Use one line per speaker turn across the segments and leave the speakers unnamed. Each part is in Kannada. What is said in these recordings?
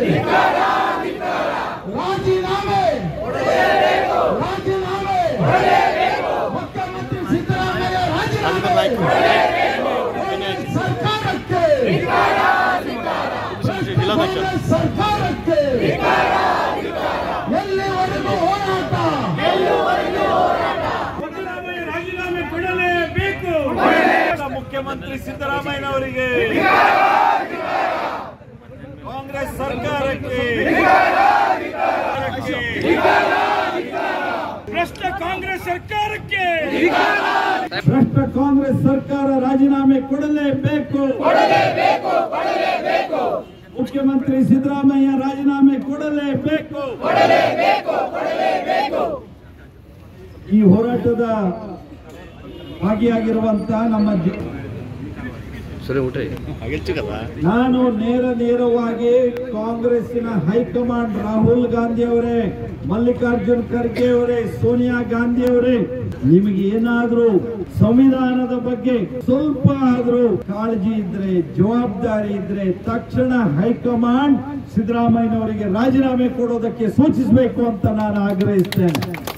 ರಾಜೀನಾಮೆ ರಾಜೀನಾಮೆ ಮುಖ್ಯಮಂತ್ರಿ ಸಿದ್ದರಾಮಯ್ಯ ರಾಜೀನಾಮೆ ಸರ್ಕಾರಕ್ಕೆ ಕಾಂಗ್ರೆಸ್ ಸರ್ಕಾರಕ್ಕೆ ಎಲ್ಲಿವರೆಗೂ ಹೋರಾಟ
ಸಿದ್ದರಾಮಯ್ಯ ರಾಜೀನಾಮೆ ಕೊಡಲೇಬೇಕು ಮುಖ್ಯಮಂತ್ರಿ ಸಿದ್ದರಾಮಯ್ಯನವರಿಗೆ ಕಾಂಗ್ರೆಸ್ ಸರ್ಕಾರಕ್ಕೆ ಭ್ರಷ್ಟ ಕಾಂಗ್ರೆಸ್ ಸರ್ಕಾರಕ್ಕೆ
ಭ್ರಷ್ಟ ಕಾಂಗ್ರೆಸ್ ಸರ್ಕಾರ ರಾಜೀನಾಮೆ ಕೊಡಲೇಬೇಕು ಮುಖ್ಯಮಂತ್ರಿ ಸಿದ್ದರಾಮಯ್ಯ ರಾಜೀನಾಮೆ ಕೊಡಲೇಬೇಕು ಈ ಹೋರಾಟದ ಭಾಗಿಯಾಗಿರುವಂತಹ ನಮ್ಮ ಜಿ- ನಾನು ನೇರ ನೇರವಾಗಿ ಕಾಂಗ್ರೆಸ್ಸಿನ ಹೈಕಮಾಂಡ್ ರಾಹುಲ್ ಗಾಂಧಿ ಅವರೇ ಮಲ್ಲಿಕಾರ್ಜುನ್ ಖರ್ಗೆ ಅವರೇ ಸೋನಿಯಾ ಗಾಂಧಿ ಅವರೇ ನಿಮಗೆ ಏನಾದ್ರೂ ಸಂವಿಧಾನದ ಬಗ್ಗೆ ಸ್ವಲ್ಪ ಆದ್ರೂ ಕಾಳಜಿ ಇದ್ರೆ ಜವಾಬ್ದಾರಿ ಇದ್ರೆ ತಕ್ಷಣ ಹೈಕಮಾಂಡ್ ಸಿದ್ದರಾಮಯ್ಯನವರಿಗೆ ರಾಜೀನಾಮೆ ಕೊಡೋದಕ್ಕೆ ಸೂಚಿಸಬೇಕು ಅಂತ ನಾನು ಆಗ್ರಹಿಸ್ತೇನೆ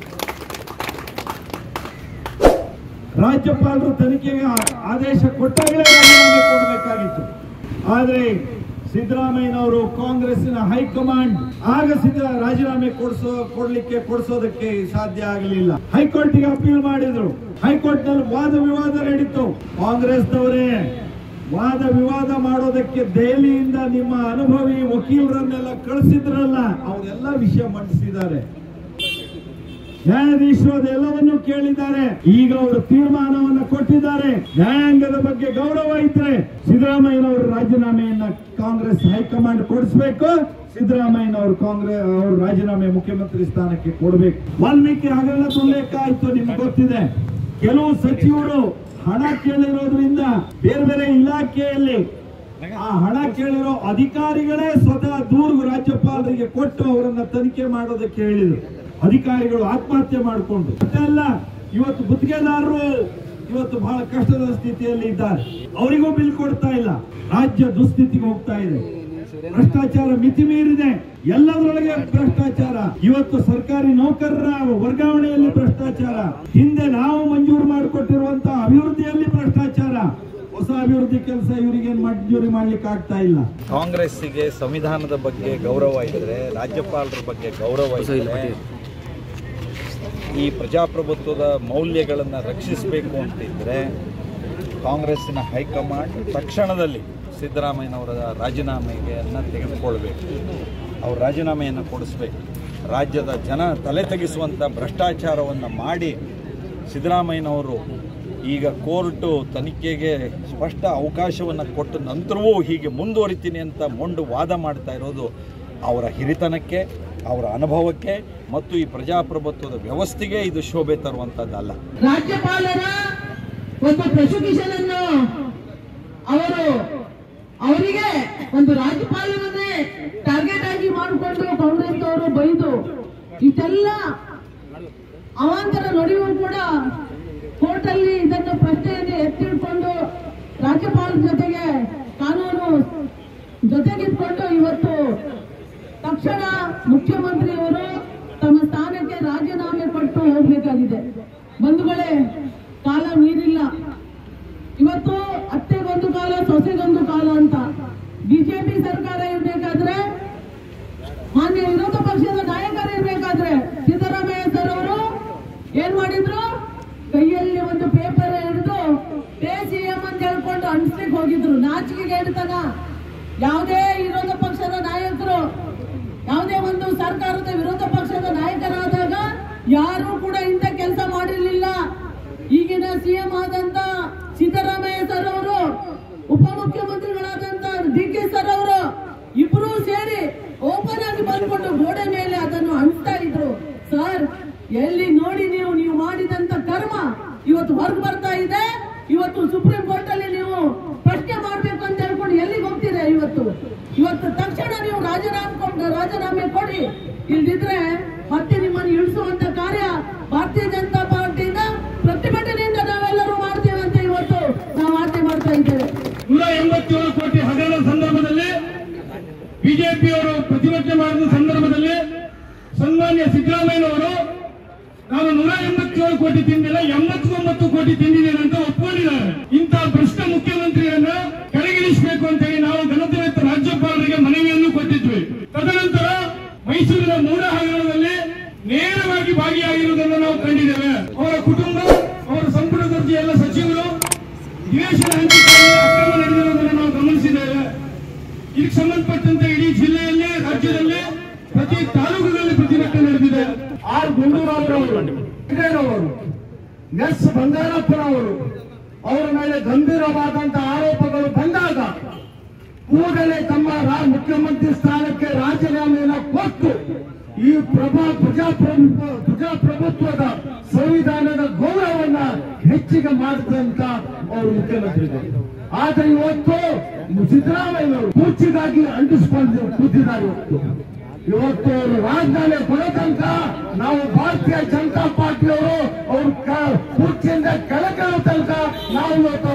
ರಾಜ್ಯಪಾಲರು ತನಿಖೆಗೆ ಆ- ಆದೇಶ ಕೊಟ್ಟಾಗಲೇ ರಾಜೀನಾಮೆ ಕೊಡಬೇಕಾಗಿತ್ತು ಆದ್ರೆ ಸಿದ್ದರಾಮಯ್ಯನವರು ಕಾಂಗ್ರೆಸ್ಸಿನ ಹೈಕಮಾಂಡ್ ಆಗ ಸಿದ್ದ ರಾಜೀನಾಮೆ ಕೊಡಿಸೋ ಕೊಡ್ಲಿಕ್ಕೆ ಕೊಡಿಸೋದಕ್ಕೆ ಸಾಧ್ಯ ಆಗಲಿಲ್ಲ ಹೈಕೋರ್ಟ್ಗೆ ಅಪೀಲ್ ಮಾಡಿದ್ರು ಹೈಕೋರ್ಟ್ ನಲ್ಲಿ ವಾದ ವಿವಾದ ನಡೀತು ಕಾಂಗ್ರೆಸ್ನವರೇ ವಾದ ವಿವಾದ ಮಾಡೋದಕ್ಕೆ ದೆಹಲಿಯಿಂದ ನಿಮ್ಮ ಅನುಭವಿ ವಕೀಲರನ್ನೆಲ್ಲ ಕಳಿಸಿದ್ರಲ್ಲ ಅವರೆಲ್ಲ ವಿಷಯ ಮಂಡಿಸಿದ್ದಾರೆ ನ್ಯಾಯಾಧೀಶರು ಅದೆಲ್ಲವನ್ನು ಕೇಳಿದ್ದಾರೆ ಈಗ ಅವರು ತೀರ್ಮಾನವನ್ನು ಕೊಟ್ಟಿದ್ದಾರೆ ನ್ಯಾಯಾಂಗದ ಬಗ್ಗೆ ಗೌರವ ಇದ್ರೆ ಸಿದ್ದರಾಮಯ್ಯನವರು ರಾಜೀನಾಮೆಯನ್ನ ಕಾಂಗ್ರೆಸ್ ಹೈಕಮಾಂಡ್ ಕೊಡಿಸಬೇಕು ಸಿದ್ದರಾಮಯ್ಯನವರು ಕಾಂಗ್ರೆಸ್ ಅವರು ರಾಜೀನಾಮೆ ಮುಖ್ಯಮಂತ್ರಿ ಸ್ಥಾನಕ್ಕೆ ಕೊಡಬೇಕು ವಾಲ್ಮೀಕಿ ಹಗರಣ ಉಲ್ಲೇಖ ಆಯ್ತು ನಿಮ್ಗೆ ಗೊತ್ತಿದೆ ಕೆಲವು ಸಚಿವರು ಹಣ ಕೇಳಿರೋದ್ರಿಂದ ಬೇರೆ ಬೇರೆ ಇಲಾಖೆಯಲ್ಲಿ ಆ ಹಣ ಕೇಳಿರೋ ಅಧಿಕಾರಿಗಳೇ ಸ್ವತಃ ದೂರು ರಾಜ್ಯಪಾಲರಿಗೆ ಕೊಟ್ಟು ಅವರನ್ನ ತನಿಖೆ ಮಾಡೋದಕ್ಕೆ ಹೇಳಿದ್ರು ಅಧಿಕಾರಿಗಳು ಆತ್ಮಹತ್ಯೆ ಮಾಡಿಕೊಂಡು ಅಲ್ಲ ಇವತ್ತು ಗುತ್ತಿಗೆದಾರರು ಇವತ್ತು ಬಹಳ ಕಷ್ಟದ ಸ್ಥಿತಿಯಲ್ಲಿ ಇದ್ದಾರೆ ಅವರಿಗೂ ಬಿಲ್ ಕೊಡ್ತಾ ಇಲ್ಲ ರಾಜ್ಯ ದುಸ್ಥಿತಿಗೆ ಹೋಗ್ತಾ ಇದೆ ಭ್ರಷ್ಟಾಚಾರ ಮಿತಿ ಮೀರಿದೆ ಎಲ್ಲದರೊಳಗೆ ಭ್ರಷ್ಟಾಚಾರ ಇವತ್ತು ಸರ್ಕಾರಿ ನೌಕರರ ವರ್ಗಾವಣೆಯಲ್ಲಿ ಭ್ರಷ್ಟಾಚಾರ ಹಿಂದೆ ನಾವು ಮಂಜೂರು ಮಾಡಿಕೊಟ್ಟಿರುವಂತಹ ಅಭಿವೃದ್ಧಿಯಲ್ಲಿ ಭ್ರಷ್ಟಾಚಾರ ಹೊಸ ಅಭಿವೃದ್ಧಿ ಕೆಲಸ ಇವರಿಗೆ ಮಂಜೂರಿ ಮಾಡ್ಲಿಕ್ಕೆ ಆಗ್ತಾ ಇಲ್ಲ
ಕಾಂಗ್ರೆಸ್ಸಿಗೆ ಸಂವಿಧಾನದ ಬಗ್ಗೆ ಗೌರವ ಇದ್ದರೆ ರಾಜ್ಯಪಾಲರ ಬಗ್ಗೆ ಗೌರವ ಇದ್ದರೆ ಈ ಪ್ರಜಾಪ್ರಭುತ್ವದ ಮೌಲ್ಯಗಳನ್ನು ರಕ್ಷಿಸಬೇಕು ಅಂತಿದ್ದರೆ ಕಾಂಗ್ರೆಸ್ಸಿನ ಹೈಕಮಾಂಡ್ ತಕ್ಷಣದಲ್ಲಿ ಸಿದ್ದರಾಮಯ್ಯನವರ ರಾಜೀನಾಮೆಯನ್ನು ತೆಗೆದುಕೊಳ್ಬೇಕು ಅವ್ರ ರಾಜೀನಾಮೆಯನ್ನು ಕೊಡಿಸ್ಬೇಕು ರಾಜ್ಯದ ಜನ ತಲೆ ತೆಗೆಸುವಂಥ ಭ್ರಷ್ಟಾಚಾರವನ್ನು ಮಾಡಿ ಸಿದ್ದರಾಮಯ್ಯನವರು ಈಗ ಕೋರ್ಟು ತನಿಖೆಗೆ ಸ್ಪಷ್ಟ ಅವಕಾಶವನ್ನು ಕೊಟ್ಟ ನಂತರವೂ ಹೀಗೆ ಮುಂದುವರಿತೀನಿ ಅಂತ ಮೊಂಡು ವಾದ ಮಾಡ್ತಾ ಇರೋದು ಅವರ ಹಿರಿತನಕ್ಕೆ ಅವರ ಅನುಭವಕ್ಕೆ ಮತ್ತು ಈ ಪ್ರಜಾಪ್ರಭುತ್ವದ ವ್ಯವಸ್ಥೆಗೆ ಇದು ಶೋಭೆ ತರುವಂಥದ್ದಲ್ಲ
ರಾಜ್ಯಪಾಲರ ಒಂದು ಪ್ರಾಸಿಕ್ಯೂಷನ್ ಅನ್ನು ಅವರು ಅವರಿಗೆ ಒಂದು ರಾಜ್ಯಪಾಲರನ್ನೇ ಟಾರ್ಗೆಟ್ ಆಗಿ ಮಾಡಿಕೊಂಡು ಕಾಂಗ್ರೆಸ್ ಅವರು ಬೈದು ಇಷ್ಟೆಲ್ಲ ಅವಾಂತರ ನಡೆಯುವ ಕೂಡ ಕೋರ್ಟ್ ಅಲ್ಲಿ ಇದನ್ನು ಪ್ರಶ್ನೆಯನ್ನು ಎತ್ತಿಡ್ಕೊಂಡು ರಾಜ್ಯಪಾಲರ ಜೊತೆಗೆ ಕಾನೂನು ಜೊತೆಗಿಟ್ಕೊಂಡು ಇವತ್ತು ತಕ್ಷಣ ಮುಖ್ಯಮಂತ್ರಿಯವರು ತಮ್ಮ ಸ್ಥಾನಕ್ಕೆ ರಾಜೀನಾಮೆ ಕೊಟ್ಟು ಹೋಗ್ಬೇಕಾಗಿದೆ ಬಂಧುಗಳೇ ಕಾಲ ಮೀರಿಲ್ಲ ಇವತ್ತು ಅತ್ತೆಗೊಂದು ಕಾಲ ಸೊಸೆಗೊಂದು ಕಾಲ ಅಂತ ಬಿಜೆಪಿ ಸರ್ಕಾರ ಇರ್ಬೇಕಾದ್ರೆ ಮಾನ್ಯ ವಿರೋಧ ಪಕ್ಷದ ನಾಯಕರು ಇರ್ಬೇಕಾದ್ರೆ ಸಿದ್ದರಾಮಯ್ಯ ಸರ್ ಅವರು ಏನ್ ಮಾಡಿದ್ರು ಕೈಯಲ್ಲಿ ಒಂದು ಪೇಪರ್ ಹಿಡಿದು ಪೇ ಸಿಎಂ ಅಂತ ಹೇಳ್ಕೊಂಡು ಅನ್ಸ್ಲಿಕ್ಕೆ ಹೋಗಿದ್ರು ನಾಚಿಕೆಗೆ ಹೇಳ್ತಾನ ಯಾವುದೇ ವಿರೋಧ ಪಕ್ಷದ ನಾಯಕರು ಯಾವುದೇ ಒಂದು ಸರ್ಕಾರದ ವಿರೋಧ ಪಕ್ಷದ ನಾಯಕರಾದಾಗ ಯಾರು ಕೂಡ ಇಂಥ ಕೆಲಸ ಮಾಡಿರ್ಲಿಲ್ಲ ಈಗಿನ ಸಿಎಂ ಆದಂತ ಸಿದ್ದರಾಮಯ್ಯ ಸರ್ ಅವರು ಉಪಮುಖ್ಯಮಂತ್ರಿಗಳಾದಂತ ಡಿ ಕೆ ಸರ್ ಅವರು ಇಬ್ರು ಸೇರಿ ಓಪನ್ ಆಗಿ ಬಂದ್ಕೊಂಡು ಗೋಡೆ ಮೇಲೆ ಅದನ್ನು ಅಣಿಸ್ತಾ ಇದ್ರು ಸರ್ ಎಲ್ಲಿ ನೋಡಿ ನೀವು ನೀವು ಮಾಡಿದಂತ ಕರ್ಮ ಇವತ್ತು ಹೊರಗೆ ಬರ್ತಾ ಇದೆ ಇವತ್ತು ಸುಪ್ರೀಂ ಕೋರ್ಟ್ ಅಲ್ಲಿ ನೀವು ಪ್ರಶ್ನೆ ಮಾಡ್ಬೇಕು ಅಂತ ಹೇಳ್ಕೊಂಡು ಎಲ್ಲಿಗೆ ಹೋಗ್ತೀರಾ ಇವತ್ತು ಇವತ್ತು ತಕ್ಷಣ ನೀವು ರಾಜೀನಾಮೆ ಕೊಟ್ಟು ರಾಜೀನಾಮೆ ಕೊಡಿ ಇಲ್ದಿದ್ರೆ ಮತ್ತೆ ನಿಮ್ಮನ್ನು ಇಳಿಸುವಂತ ಕಾರ್ಯ ಭಾರತೀಯ ಜನತಾ ಪಾರ್ಟಿಯಿಂದ ಪ್ರತಿಭಟನೆಯಿಂದ ನಾವೆಲ್ಲರೂ ಮಾಡ್ತೇವೆ ಅಂತ ಇವತ್ತು ನಾವು ಆಜ್ಞೆ ಮಾಡ್ತಾ ಇದ್ದೇವೆ
ನೂರ ಎಂಬತ್ತೇಳು ಕೋಟಿ ಹಗರಣ ಸಂದರ್ಭದಲ್ಲಿ ಬಿಜೆಪಿ
ಬಿಜೆಪಿ ಅವರು ಪ್ರತಿಭಟನೆ ಮಾಡಿದ ಸಂದರ್ಭದಲ್ಲಿ ಸನ್ಮಾನ್ಯ ಸಿದ್ದರಾಮಯ್ಯನವರು ನಾನು ನೂರ ಎಂಬತ್ತೇಳು ಕೋಟಿ ತಿಂದಿಲ್ಲ ಎಂಬತ್ತೊಂಬತ್ತು ಕೋಟಿ ತಿಂದಿದ್ದೇನೆ ಅಂತ ಒಪ್ಕೊಂಡಿದ್ದಾರೆ ಇಂತಹ ಭ್ರಷ್ಟ ಮುಖ್ಯಮಂತ್ರಿಯನ್ನ ಕೆಳಗಿಳಿಸಬೇಕು ಅಂತ ಹೇಳಿ ನಾವು ಘನತೆಯುತ ರಾಜ್ಯಪಾಲರಿಗೆ ಮನವಿಯನ್ನು ಕೊಟ್ಟಿದ್ವಿ ತದನಂತರ ಮೈಸೂರಿನ ಮೂಡ ಹಗರಣದಲ್ಲಿ ನೇರವಾಗಿ ಭಾಗಿಯಾಗಿರುವುದನ್ನು ನಾವು ಕಂಡಿದ್ದೇವೆ ಅವರ ಕುಟುಂಬ ಅವರ ಸಂಪುಟ ದರ್ಜೆ ಎಲ್ಲ ಸಚಿವರು ನಿವೇಶನ ಹಂಚಿಕೆಯಲ್ಲಿ ಅಕ್ರಮ ನಡೆದಿರುವುದನ್ನು ನಾವು ಗಮನಿಸಿದ್ದೇವೆ ಇದಕ್ಕೆ ಸಂಬಂಧಪಟ್ಟಂತೆ ಇಡೀ ಜಿಲ್ಲೆಯಲ್ಲಿ ರಾಜ್ಯದಲ್ಲಿ ಪ್ರತಿ ತಾಲೂಕುಗಳಲ್ಲಿ ಪ್ರತಿಭಟನೆ ನಡೆದಿದೆ
ಆರ್ ಗುಂಡೂರಾವ್ರವರು ಎಸ್ ಬಂಗಾರಪ್ಪನವರು ಅವರ ಮೇಲೆ ಗಂಭೀರವಾದಂತಹ ಆರೋಪಗಳು ಬಂದಾಗ ಕೂಡಲೇ ತಮ್ಮ ರಾ- ಮುಖ್ಯಮಂತ್ರಿ ಸ್ಥಾನಕ್ಕೆ ರಾಜೀನಾಮೆಯನ್ನು ಕೊಟ್ಟು ಈ ಪ್ರಭಾ ಪ್ರಜಾಪ್ರಭು ಪ್ರಜಾಪ್ರಭುತ್ವದ ಸಂವಿಧಾನದ ಗೌರವವನ್ನ ಹೆಚ್ಚಿಗೆ ಮಾಡಿದಂತ ಅವರು ಮುಖ್ಯಮಂತ್ರಿಗಳು ಆದ್ರೆ ಇವತ್ತು ಸಿದ್ದರಾಮಯ್ಯನವರು ಕುರ್ಚಿಗಾಗಿ ಅಂಟಿಸ್ಕೊಂಡು ಕೂತಿದ್ದಾರೆ ಇವತ್ತು ಇವತ್ತು ಅವರು ರಾಜಧಾನಿ ಕೊಡೋ ತನಕ ನಾವು ಭಾರತೀಯ ಜನತಾ ಪಾರ್ಟಿಯವರು ಅವ್ರ ಕ- ಕುರ್ಚಿಯಿಂದ ಕೆಳಗಿರೋ ತನಕ ನಾವು ಇವತ್ತು